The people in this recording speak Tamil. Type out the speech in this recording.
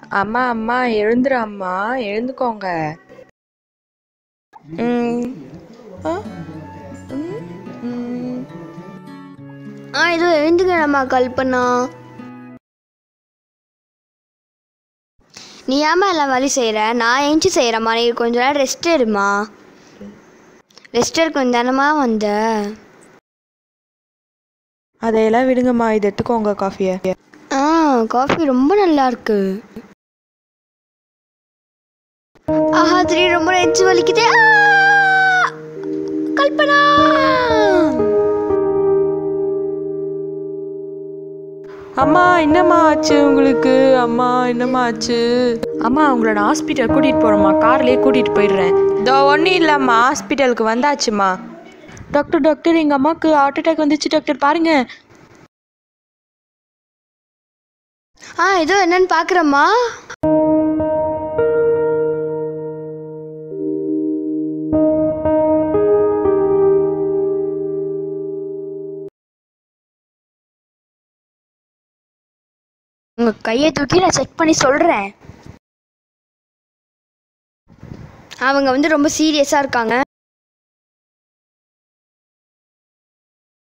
அம்மா அம்மா எழுந்துரு அம்மா எழுந்துக்கோங்க ம். ஆ? ம், ம். ஆ இதோ எழுந்துக்கிறேம்மா கல்பனா நீ ஏம்மா எல்லாம் வேலையும் செய்கிற நான் ஏஞ்சி செய்கிறேம்மா நீ கொஞ்ச நேரம் ரெஸ்ட் எடுமா ரெஸ்ட் எடுக்க தானம்மா வந்த அதையெல்லாம் விடுங்கம்மா இது எடுத்துக்கோங்க காஃபியை ஆ காஃபி ரொம்ப நல்லா இருக்கு ஆஹா திடீர் ரொம்ப நெஞ்சு வலிக்குதே ஆ! கல்பனா அம்மா என்னம்மா ஆச்சு உங்களுக்கு அம்மா என்னம்மா ஆச்சு அம்மா உங்களோட ஹாஸ்பிட்டல் கூட்டிகிட்டு போகிறோம்மா கார்லேயே கூட்டிகிட்டு போயிடுறேன் இதோ ஒன்றும் இல்லைம்மா ஹாஸ்பிட்டலுக்கு வந்தாச்சுமா டாக்டர் டாக்டர் எங்கள் அம்மாவுக்கு ஹார்ட் அட்டாக் வந்துச்சு டாக்டர் பாருங்க ஆ இதோ என்னன்னு பார்க்குறேம்மா உங்க கையை தூக்கி நான் செக் பண்ணி சொல்றேன் அவங்க வந்து ரொம்ப சீரியஸா இருக்காங்க